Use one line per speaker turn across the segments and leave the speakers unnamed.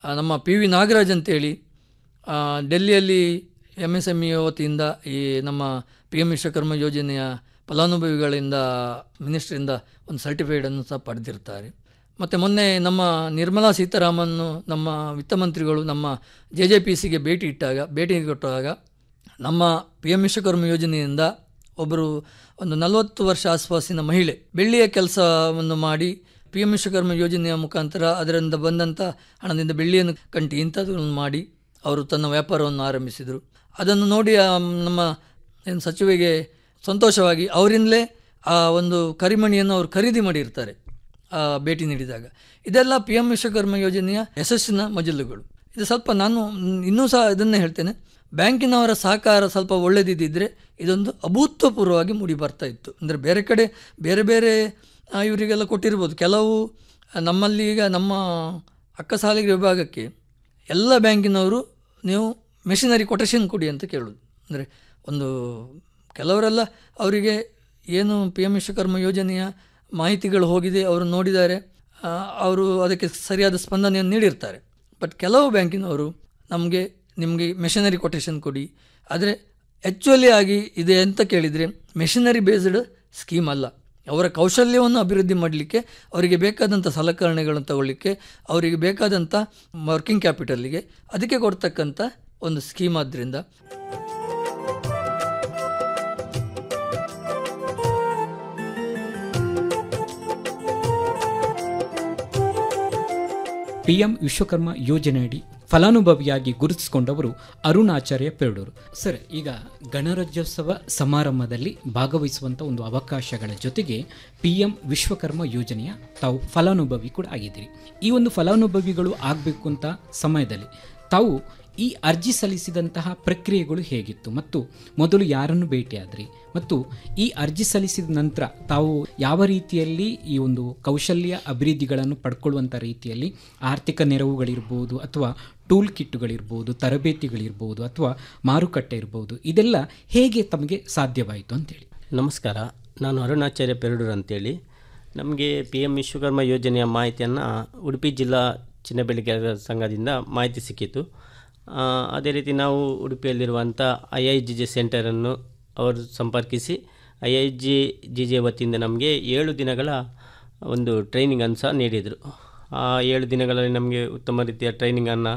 ಆ, ನಮ್ಮ P V Nagaraj ಅಂತೇಳಿ ಆ, ಡೆಲ್ಲಿಯಲ್ಲಿ ಎಮ್ ಎಸ್ ಎಮ್ ಇ ವತಿಯಿಂದ ಈ ನಮ್ಮ ಪಿ ಎಂ ವಿಶ್ವಕರ್ಮ ಯೋಜನೆಯ ಫಲಾನುಭವಿಗಳಿಂದ ಮಿನಿಸ್ಟ್ರಿಂದ ಒಂದು ಸರ್ಟಿಫೈಡನ್ನು ಸಹ ಪಡೆದಿರ್ತಾರೆ ಮತ್ತು ಮೊನ್ನೆ ನಮ್ಮ ನಿರ್ಮಲಾ ಸೀತಾರಾಮನ್ ನಮ್ಮ ವಿತ್ತ ಮಂತ್ರಿಗಳು ನಮ್ಮ ಜೆ ಜೆ ಪಿ ಸಿಗೆ ಭೇಟಿ ಇಟ್ಟಾಗ ಭೇಟಿ ಕೊಟ್ಟಾಗ ನಮ್ಮ ಪಿ ಎಂ ವಿಶ್ವಕರ್ಮ ಯೋಜನೆಯಿಂದ ಒಬ್ಬರು ಒಂದು ನಲವತ್ತು ವರ್ಷ ಆಸ್ಪಾಸಿನ ಮಹಿಳೆ ಬೆಳ್ಳಿಯ ಕೆಲಸವನ್ನು ಮಾಡಿ ಪಿ ಎಂ ವಿಶ್ವಕರ್ಮ ಯೋಜನೆಯ ಮುಖಾಂತರ ಅದರಿಂದ ಬಂದಂಥ ಹಣದಿಂದ ಬೆಳ್ಳಿಯನ್ನು ಕಂಟಿ ಇಂಥದ್ದನ್ನು ಮಾಡಿ ಅವರು ತನ್ನ ವ್ಯಾಪಾರವನ್ನು ಆರಂಭಿಸಿದರು ಅದನ್ನು ನೋಡಿ ಆ ನಮ್ಮ ಏನು ಸಚಿವರಿಗೆ ಸಂತೋಷವಾಗಿ ಅವರಿಂದಲೇ ಆ ಒಂದು ಕರಿಮಣಿಯನ್ನು ಅವರು ಖರೀದಿ ಮಾಡಿರ್ತಾರೆ ಆ ಭೇಟಿ ನೀಡಿದಾಗ ಇದೆಲ್ಲ ಪಿ ಎಂ ವಿಶ್ವಕರ್ಮ ಯೋಜನೆಯ ಯಶಸ್ಸಿನ ಮಜಲುಗಳು ಇದು ಸ್ವಲ್ಪ ನಾನು ಇನ್ನೂ ಸಹ ಇದನ್ನೇ ಹೇಳ್ತೇನೆ ಬ್ಯಾಂಕಿನವರ ಸಹಕಾರ ಸ್ವಲ್ಪ ಒಳ್ಳೆದಿದ್ದರೆ ಇದೊಂದು ಅಭೂತಪೂರ್ವವಾಗಿ ಮೂಡಿ ಬರ್ತಾ ಇತ್ತು ಅಂದರೆ ಬೇರೆ ಕಡೆ ಬೇರೆ ಬೇರೆ ಆ, ಇವರಿಗೆಲ್ಲ ಕೊಟ್ಟಿರ್ಬೋದು ಕೆಲವು ಆ, ನಮ್ಮಲ್ಲಿ ಈಗ ನಮ್ಮ ಅಕ್ಕಸಾಲಿಗೆ ವಿಭಾಗಕ್ಕೆ ಎಲ್ಲ ಬ್ಯಾಂಕಿನವರು ನೀವು ಮೆಷಿನರಿ ಕೊಟೇಶನ್ ಕೊಡಿ ಅಂತ ಕೇಳೋದು ಅಂದರೆ ಒಂದು ಕೆಲವರೆಲ್ಲ ಅವರಿಗೆ ಏನು ಪಿ ಎಂ ವಿಶ್ವಕರ್ಮ ಯೋಜನೆಯ ಮಾಹಿತಿಗಳು ಹೋಗಿದೆ ಅವರು ನೋಡಿದ್ದಾರೆ ಆ, ಅವರು ಅದಕ್ಕೆ ಸರಿಯಾದ ಸ್ಪಂದನೆಯನ್ನು ನೀಡಿರ್ತಾರೆ ಬಟ್ ಕೆಲವು ಬ್ಯಾಂಕಿನವರು ನಮಗೆ ನಿಮಗೆ ಮೆಷಿನರಿ ಕೊಟೇಶನ್ ಕೊಡಿ ಆದರೆ ಆ್ಯಕ್ಚುಲಿ ಆಗಿ ಇದೆ ಅಂತ ಕೇಳಿದರೆ ಮೆಷಿನರಿ ಬೇಸ್ಡ್ ಸ್ಕೀಮ್ ಅಲ್ಲ ಅವರ ಕೌಶಲ್ಯವನ್ನು ಅಭಿವೃದ್ಧಿ ಮಾಡಲಿಕ್ಕೆ ಅವರಿಗೆ ಬೇಕಾದಂಥ ಸಲಕರಣೆಗಳನ್ನು ತಗೊಳ್ಳಿಕ್ಕೆ ಅವರಿಗೆ ಬೇಕಾದಂಥ ವರ್ಕಿಂಗ್ ಕ್ಯಾಪಿಟಲ್ಗೆ ಅದಕ್ಕೆ ಕೊಡ್ತಕ್ಕಂಥ ಒಂದು ಸ್ಕೀಮ್ ಆದ್ದರಿಂದ
ಪಿಎಂ ವಿಶ್ವಕರ್ಮ ಯೋಜನೆಯಡಿ ಫಲಾನುಭವಿಯಾಗಿ ಗುರುತಿಸಿಕೊಂಡವರು ಅರುಣಾಚಾರ್ಯ ಪೆರಡೂರು ಸರ್ ಈಗ ಗಣರಾಜ್ಯೋತ್ಸವ ಸಮಾರಂಭದಲ್ಲಿ ಭಾಗವಹಿಸುವಂಥ ಒಂದು ಅವಕಾಶಗಳ ಜೊತೆಗೆ ಪಿ ಎಂ ವಿಶ್ವಕರ್ಮ ಯೋಜನೆಯ ತಾವು ಫಲಾನುಭವಿ ಕೂಡ ಆಗಿದ್ದೀರಿ ಈ ಒಂದು ಫಲಾನುಭವಿಗಳು ಆಗಬೇಕು ಅಂತ ಸಮಯದಲ್ಲಿ ತಾವು ಈ ಅರ್ಜಿ ಸಲ್ಲಿಸಿದಂತಹ ಪ್ರಕ್ರಿಯೆಗಳು ಹೇಗಿತ್ತು ಮತ್ತು ಮೊದಲು ಯಾರನ್ನು ಭೇಟಿಯಾದ್ರಿ ಮತ್ತು ಈ ಅರ್ಜಿ ಸಲ್ಲಿಸಿದ ನಂತರ ತಾವು ಯಾವ ರೀತಿಯಲ್ಲಿ ಈ ಒಂದು ಕೌಶಲ್ಯ ಅಭಿವೃದ್ಧಿಗಳನ್ನು ಪಡ್ಕೊಳ್ಳುವಂಥ ರೀತಿಯಲ್ಲಿ ಆರ್ಥಿಕ ನೆರವುಗಳಿರ್ಬೋದು ಅಥವಾ ಟೂಲ್ ಕಿಟ್ಗಳಿರ್ಬೋದು ತರಬೇತಿಗಳಿರ್ಬೋದು ಅಥವಾ ಮಾರುಕಟ್ಟೆ ಇರ್ಬೋದು ಇದೆಲ್ಲ ಹೇಗೆ ತಮಗೆ ಸಾಧ್ಯವಾಯಿತು ಅಂತೇಳಿ
ನಮಸ್ಕಾರ ನಾನು ಅರುಣಾಚಾರ್ಯ ಪೆರಡೂರು ಅಂತೇಳಿ ನಮಗೆ ಪಿ ಎಮ್ ವಿಶ್ವಕರ್ಮ ಯೋಜನೆಯ ಮಾಹಿತಿಯನ್ನು ಉಡುಪಿ ಜಿಲ್ಲಾ ಚಿನ್ನಬೆಳ್ಳಿಕೆರೆ ಸಂಘದಿಂದ ಮಾಹಿತಿ ಸಿಕ್ಕಿತು ಆ, ಅದೇ ರೀತಿ ನಾವು ಉಡುಪಿಯಲ್ಲಿರುವಂಥ ಐ ಐ ಜಿ ಜೆ ಸೆಂಟರನ್ನು ಅವರು ಸಂಪರ್ಕಿಸಿ I I G G J ವತಿಯಿಂದ ನಮಗೆ ಏಳು ದಿನಗಳ ಒಂದು ಟ್ರೈನಿಂಗನ್ನು ಸಹ ನೀಡಿದರು ಆ ಏಳು ದಿನಗಳಲ್ಲಿ ನಮಗೆ ಉತ್ತಮ ರೀತಿಯ ಟ್ರೈನಿಂಗನ್ನು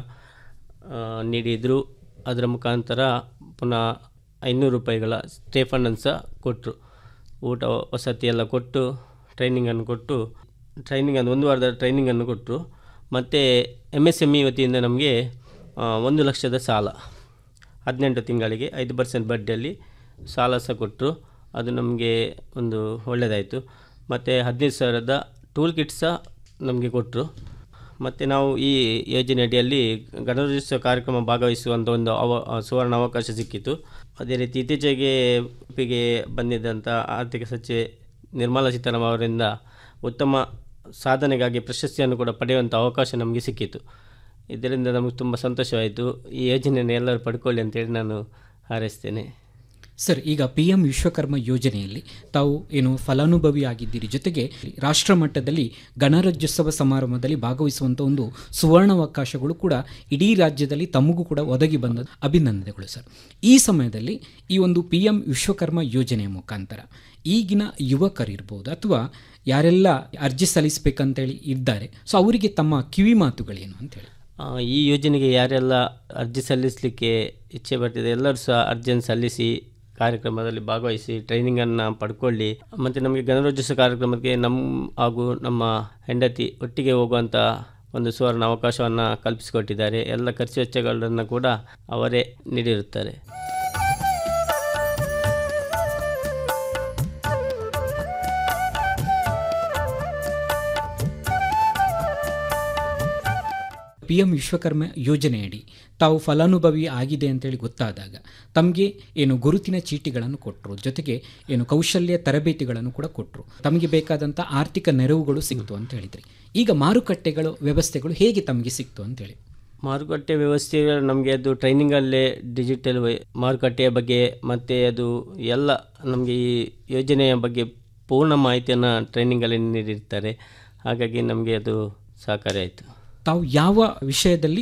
ನೀಡಿದರು ಅದರ ಮುಖಾಂತರ ಪುನಃ ಐನೂರು ರೂಪಾಯಿಗಳ ಸ್ಟೇಫಂಡನ್ನು ಸಹ ಕೊಟ್ಟರು ಊಟ ವಸತಿ ಎಲ್ಲ ಕೊಟ್ಟು ಟ್ರೈನಿಂಗನ್ನು ಕೊಟ್ಟು ಟ್ರೈನಿಂಗ್ ಒಂದು ವಾರದ ಟ್ರೈನಿಂಗನ್ನು ಕೊಟ್ಟರು ಮತ್ತು ಎಮ್ ಎಸ್ ಎಮ್ ಇ ವತಿಯಿಂದ ನಮಗೆ ಆ, ಒಂದು ಲಕ್ಷದ ಸಾಲ ಹದಿನೆಂಟು ತಿಂಗಳಿಗೆ ಐದು ಪರ್ಸೆಂಟ್ ಬಡ್ಡಿಯಲ್ಲಿ ಸಾಲ ಸಹ ಕೊಟ್ಟರು ಅದು ನಮಗೆ ಒಂದು ಒಳ್ಳೆಯದಾಯಿತು ಮತ್ತು ಹದಿನೈದು ಸಾವಿರದ ಟೂಲ್ ಕಿಟ್ ಸಹ ನಮಗೆ ಕೊಟ್ಟರು ಮತ್ತು ನಾವು ಈ ಯೋಜನೆ ಅಡಿಯಲ್ಲಿ ಗಣರಾಜ್ಯೋತ್ಸವ ಕಾರ್ಯಕ್ರಮ ಭಾಗವಹಿಸುವಂಥ ಒಂದು ಅವ ಸುವರ್ಣ ಅವಕಾಶ ಸಿಕ್ಕಿತು ಅದೇ ರೀತಿ ಇತ್ತೀಚೆಗೆ ಉಡುಪಿಗೆ ಬಂದಿದ್ದಂಥ ಆರ್ಥಿಕ ಸಚಿವೆ ನಿರ್ಮಲಾ ಸೀತಾರಾಮನ್ ಅವರಿಂದ ಉತ್ತಮ ಸಾಧನೆಗಾಗಿ ಪ್ರಶಸ್ತಿಯನ್ನು ಕೂಡ ಪಡೆಯುವಂಥ ಅವಕಾಶ ನಮಗೆ ಸಿಕ್ಕಿತು ಇದರಿಂದ ನಮಗೆ ತುಂಬ ಸಂತೋಷವಾಯಿತು ಈ ಯೋಜನೆಯನ್ನು ಎಲ್ಲರೂ ಪಡ್ಕೊಳ್ಳಿ ಅಂತೇಳಿ ನಾನು ಹಾರೈಸ್ತೇನೆ
ಸರ್ ಈಗ ಪಿ ಎಂ ವಿಶ್ವಕರ್ಮ ಯೋಜನೆಯಲ್ಲಿ ತಾವು ಏನು ಫಲಾನುಭವಿ ಆಗಿದ್ದೀರಿ ಜೊತೆಗೆ ರಾಷ್ಟ್ರ ಮಟ್ಟದಲ್ಲಿ ಗಣರಾಜ್ಯೋತ್ಸವ ಸಮಾರಂಭದಲ್ಲಿ ಭಾಗವಹಿಸುವಂಥ ಒಂದು ಸುವರ್ಣಾವಕಾಶಗಳು ಕೂಡ ಇಡೀ ರಾಜ್ಯದಲ್ಲಿ ತಮಗೂ ಕೂಡ ಒದಗಿ ಬಂದ ಅಭಿನಂದನೆಗಳು ಸರ್ ಈ ಸಮಯದಲ್ಲಿ ಈ ಒಂದು ಪಿ ಎಂ ವಿಶ್ವಕರ್ಮ ಯೋಜನೆಯ ಮುಖಾಂತರ ಈಗಿನ ಯುವಕರಿರ್ಬೋದು ಅಥವಾ ಯಾರೆಲ್ಲ ಅರ್ಜಿ ಸಲ್ಲಿಸಬೇಕಂತೇಳಿ ಇದ್ದಾರೆ ಸೊ ಅವರಿಗೆ ತಮ್ಮ ಕಿವಿ ಮಾತುಗಳೇನು ಅಂತೇಳಿ
ಆ, ಈ ಯೋಜನೆಗೆ ಯಾರೆಲ್ಲ ಅರ್ಜಿ ಸಲ್ಲಿಸಲಿಕ್ಕೆ ಇಚ್ಛೆ ಪಡ್ತಿದೆ ಎಲ್ಲರೂ ಸಹ ಅರ್ಜಿಯನ್ನು ಸಲ್ಲಿಸಿ ಕಾರ್ಯಕ್ರಮದಲ್ಲಿ ಭಾಗವಹಿಸಿ ಟ್ರೈನಿಂಗನ್ನು ಪಡ್ಕೊಳ್ಳಿ ಮತ್ತು ನಮಗೆ ಗಣರಾಜ್ಯೋತ್ಸವ ಕಾರ್ಯಕ್ರಮಕ್ಕೆ ನಮ್ಮ ಹಾಗೂ ನಮ್ಮ ಹೆಂಡತಿ ಒಟ್ಟಿಗೆ ಹೋಗುವಂಥ ಒಂದು ಸುವರ್ಣ ಅವಕಾಶವನ್ನು ಕಲ್ಪಿಸಿಕೊಟ್ಟಿದ್ದಾರೆ ಎಲ್ಲ ಖರ್ಚು ವೆಚ್ಚಗಳನ್ನು ಕೂಡ ಅವರೇ ನೀಡಿರುತ್ತಾರೆ
ಪಿ ಎಂ ವಿಶ್ವಕರ್ಮ ಯೋಜನೆಯಡಿ ತಾವು ಫಲಾನುಭವಿ ಆಗಿದೆ ಅಂತೇಳಿ ಗೊತ್ತಾದಾಗ ತಮಗೆ ಏನು ಗುರುತಿನ ಚೀಟಿಗಳನ್ನು ಕೊಟ್ಟರು ಜೊತೆಗೆ ಏನು ಕೌಶಲ್ಯ ತರಬೇತಿಗಳನ್ನು ಕೂಡ ಕೊಟ್ಟರು ತಮಗೆ ಬೇಕಾದಂಥ ಆರ್ಥಿಕ ನೆರವುಗಳು ಸಿಕ್ತು ಅಂತ ಹೇಳಿದ್ರಿ ಈಗ ಮಾರುಕಟ್ಟೆಗಳು ವ್ಯವಸ್ಥೆಗಳು ಹೇಗೆ ತಮಗೆ ಸಿಕ್ತು ಅಂತೇಳಿ
ಮಾರುಕಟ್ಟೆ ವ್ಯವಸ್ಥೆ ನಮಗೆ ಅದು ಟ್ರೈನಿಂಗಲ್ಲೇ ಡಿಜಿಟಲ್ ವೈ- ಮಾರುಕಟ್ಟೆಯ ಬಗ್ಗೆ ಮತ್ತು ಅದು ಎಲ್ಲ ನಮಗೆ ಈ ಯೋಜನೆಯ ಬಗ್ಗೆ ಪೂರ್ಣ ಮಾಹಿತಿಯನ್ನು ಟ್ರೈನಿಂಗಲ್ಲಿ ನೀಡಿರ್ತಾರೆ ಹಾಗಾಗಿ ನಮಗೆ ಅದು ಸಹಕಾರಿ ಆಯಿತು
ತಾವು ಯಾವ ವಿಷಯದಲ್ಲಿ